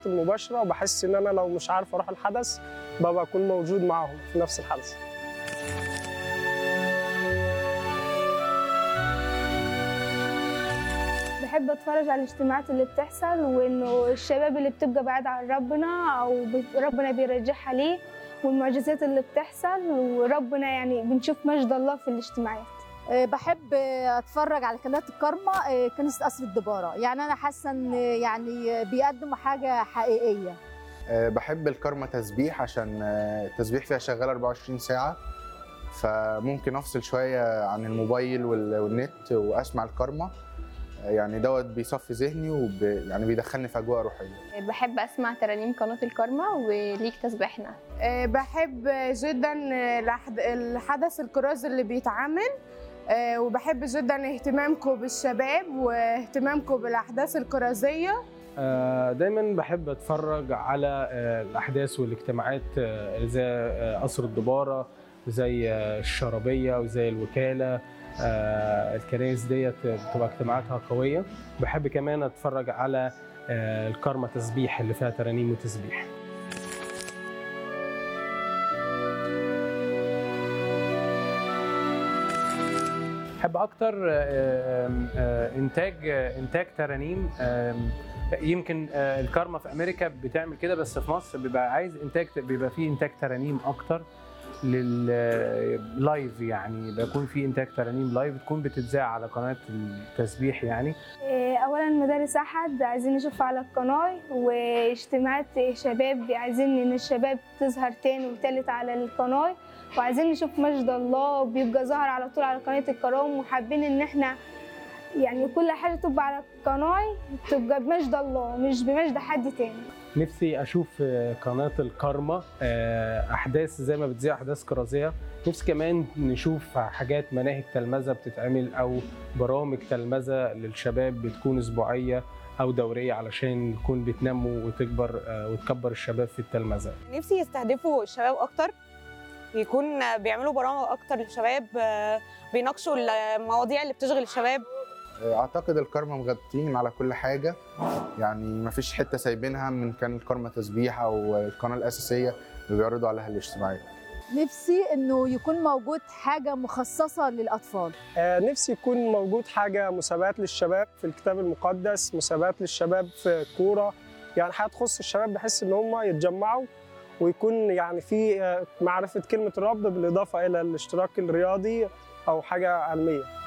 المباشره وبحس ان انا لو مش عارف اروح الحدث ببقى اكون موجود معاهم في نفس الحدث بحب اتفرج على الاجتماعات اللي بتحصل وانه الشباب اللي بتبقى بعيد عن ربنا او بت- ربنا بيرجعها ليه والمعجزات اللي بتحصل وربنا يعني بنشوف مجد الله في الاجتماعات آه، بحب آه، اتفرج على قناه الكارما آه، كنيسه قصر الدباره يعني انا حاسه ان آه، يعني بيقدموا حاجه حقيقيه آه، بحب الكارما تسبيح عشان آه، التسبيح فيها شغال 24 ساعة فممكن أفصل شوية عن الموبايل وال- والنت وأسمع الكارما آه، يعني دوت بيصفي ذهني وب... يعني بيدخلني في أجواء روحية بحب اسمع ترانيم قناه الكارما وليك تسبيحنا آه، بحب جدا الأحد- الحدث الكراز اللي بيتعمل آه، وبحب جدا اهتمامكم بالشباب واهتمامكم بالأحداث الكرازية آه، دايما بحب اتفرج على آه، الاحداث والاجتماعات آه، زي آه، قصر الدباره وزي آه، الشرابيه وزي الوكاله آه، الكنائس ديت بتبقى اجتماعاتها قويه بحب كمان اتفرج على آه، الكارما تسبيح اللي فيها ترانيم وتسبيح بحب اكتر آه، آم، آه، انتاج آه، انتاج ترانيم آم، يمكن آه، الكارما في امريكا بتعمل كده بس في مصر بيبقى عايز انتاج بيبقى فيه انتاج ترانيم اكتر لللايف يعني بيكون في انتاج ترانيم لايف تكون بتتذاع على قناه التسبيح يعني إيه، اولا مدارس احد عايزين نشوفها على القناه واجتماعات شباب عايزين ان الشباب تظهر تاني وتالت على القناه وعايزين نشوف مجد الله بيبقى ظاهر على طول على قناه الكرام وحابين ان احنا يعني كل حاجه تبقى على القناه تبقى بمجد الله مش بمجد حد تاني نفسي اشوف آه، قناه الكارما آه، احداث زي ما بتذيع احداث كرازيه نفسي كمان نشوف حاجات مناهج تلمذه بتتعمل او برامج تلمذه للشباب بتكون اسبوعيه او دوريه علشان نكون بتنمو وتكبر آه، وتكبر الشباب في التلمذه نفسي يستهدفوا الشباب اكتر يكون بيعملوا برامج اكتر للشباب آه، بيناقشوا المواضيع اللي بتشغل الشباب آه، أعتقد الكارما مغطين على كل حاجة يعني مفيش حتة سايبينها من كان الكارما تسبيح أو القناة الأساسية اللي بيعرضوا عليها الاجتماعات نفسي انه يكون موجود حاجه مخصصه للاطفال آه، نفسي يكون موجود حاجه مسابقات للشباب في الكتاب المقدس مسابقات للشباب في الكوره يعني حاجه تخص الشباب بحيث ان هم يتجمعوا ويكون يعني في آه، معرفه كلمه الرب بالاضافه الى الاشتراك الرياضي او حاجه علميه